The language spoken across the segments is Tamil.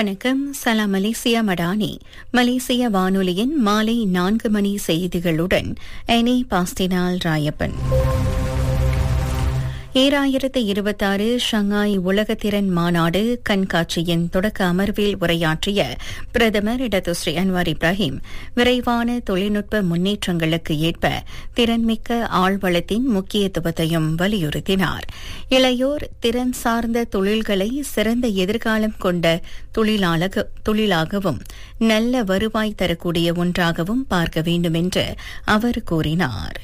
வணக்கம் சலாம் மலேசியா மடானி மலேசிய வானொலியின் மாலை நான்கு மணி செய்திகளுடன் எனி பாஸ்டினால் ராயப்பன் ஈராயிரத்து இருபத்தாறு ஷங்காய் உலகத்திறன் மாநாடு கண்காட்சியின் தொடக்க அமர்வில் உரையாற்றிய பிரதமர் இடதுஸ்ரீ அன்வார் இப்ராஹிம் விரைவான தொழில்நுட்ப முன்னேற்றங்களுக்கு ஏற்ப திறன்மிக்க ஆழ்வளத்தின் முக்கியத்துவத்தையும் வலியுறுத்தினார் இளையோர் திறன் சார்ந்த தொழில்களை சிறந்த எதிர்காலம் கொண்ட தொழிலாகவும் நல்ல வருவாய் தரக்கூடிய ஒன்றாகவும் பார்க்க வேண்டும் என்று அவர் கூறினார்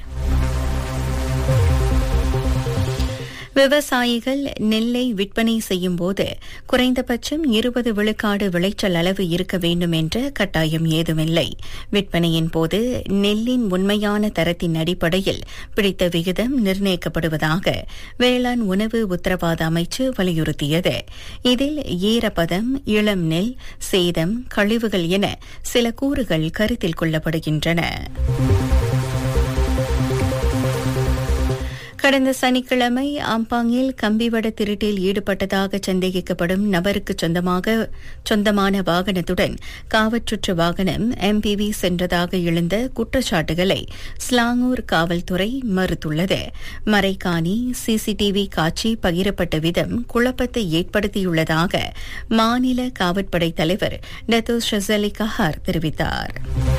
விவசாயிகள் நெல்லை விற்பனை செய்யும் போது குறைந்தபட்சம் இருபது விழுக்காடு விளைச்சல் அளவு இருக்க வேண்டும் என்ற கட்டாயம் ஏதுமில்லை விற்பனையின் போது நெல்லின் உண்மையான தரத்தின் அடிப்படையில் பிடித்த விகிதம் நிர்ணயிக்கப்படுவதாக வேளாண் உணவு உத்தரவாத அமைச்சு வலியுறுத்தியது இதில் ஈரப்பதம் இளம் நெல் சேதம் கழிவுகள் என சில கூறுகள் கருத்தில் கொள்ளப்படுகின்றன கடந்த சனிக்கிழமை அம்பாங்கில் கம்பிவட திருட்டில் ஈடுபட்டதாக சந்தேகிக்கப்படும் நபருக்கு சொந்தமாக சொந்தமான வாகனத்துடன் காவற்றுற்ற வாகனம் எம்பிவி சென்றதாக எழுந்த குற்றச்சாட்டுகளை ஸ்லாங்கூர் காவல்துறை மறுத்துள்ளது மறைக்காணி சிசிடிவி காட்சி பகிரப்பட்ட விதம் குழப்பத்தை ஏற்படுத்தியுள்ளதாக மாநில காவற்படை தலைவர் டத்தோ ஷசலி கஹார் தெரிவித்தார்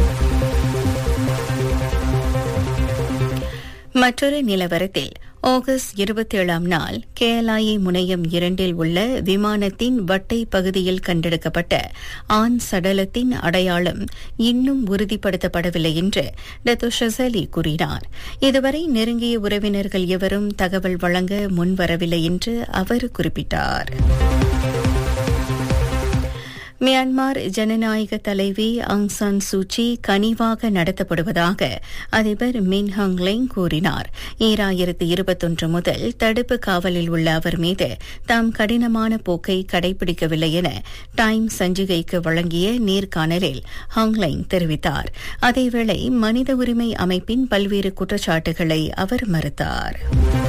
மற்றொரு நிலவரத்தில் ஆகஸ்ட் இருபத்தி ஏழாம் நாள் கேலாயி முனையம் இரண்டில் உள்ள விமானத்தின் வட்டை பகுதியில் கண்டெடுக்கப்பட்ட ஆண் சடலத்தின் அடையாளம் இன்னும் உறுதிப்படுத்தப்படவில்லை என்று டத்தோ ஷசலி கூறினார் இதுவரை நெருங்கிய உறவினர்கள் எவரும் தகவல் வழங்க முன்வரவில்லை என்று அவர் குறிப்பிட்டார் மியான்மர் ஜனநாயக தலைவி அங் சான் சூச்சி கனிவாக நடத்தப்படுவதாக அதிபர் மின் ஹங்லிங் கூறினார் ஈராயிரத்து இருபத்தொன்று முதல் தடுப்பு காவலில் உள்ள அவர் மீது தாம் கடினமான போக்கை கடைபிடிக்கவில்லை என டைம் சஞ்சிகைக்கு வழங்கிய நேர்காணலில் ஹங்லைங் தெரிவித்தார் அதேவேளை மனித உரிமை அமைப்பின் பல்வேறு குற்றச்சாட்டுகளை அவர் மறுத்தார்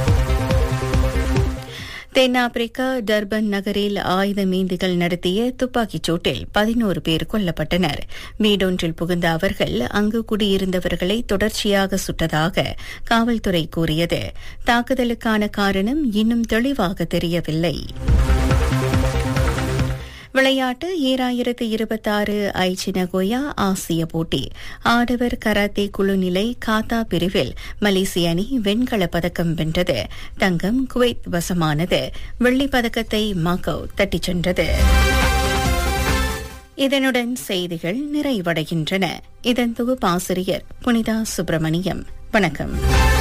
தென்னாப்பிரிக்கா டர்பன் நகரில் ஆயுத மீந்திகள் நடத்திய துப்பாக்கிச் சூட்டில் பதினோரு பேர் கொல்லப்பட்டனர் வீடொன்றில் புகுந்த அவர்கள் அங்கு குடியிருந்தவர்களை தொடர்ச்சியாக சுட்டதாக காவல்துறை கூறியது தாக்குதலுக்கான காரணம் இன்னும் தெளிவாக தெரியவில்லை விளையாட்டு ஈராயிரத்து இருபத்தாறு ஐச்சி நகோயா ஆசிய போட்டி ஆடவர் கராத்தே குழு நிலை காத்தா பிரிவில் மலேசிய அணி வெண்கலப் பதக்கம் வென்றது தங்கம் குவைத் வசமானது வெள்ளிப் பதக்கத்தை மாக்கோ தட்டிச் சென்றது இதனுடன் செய்திகள் நிறைவடைகின்றன இதன் தொகுப்பாசிரியர் புனிதா சுப்பிரமணியம் வணக்கம்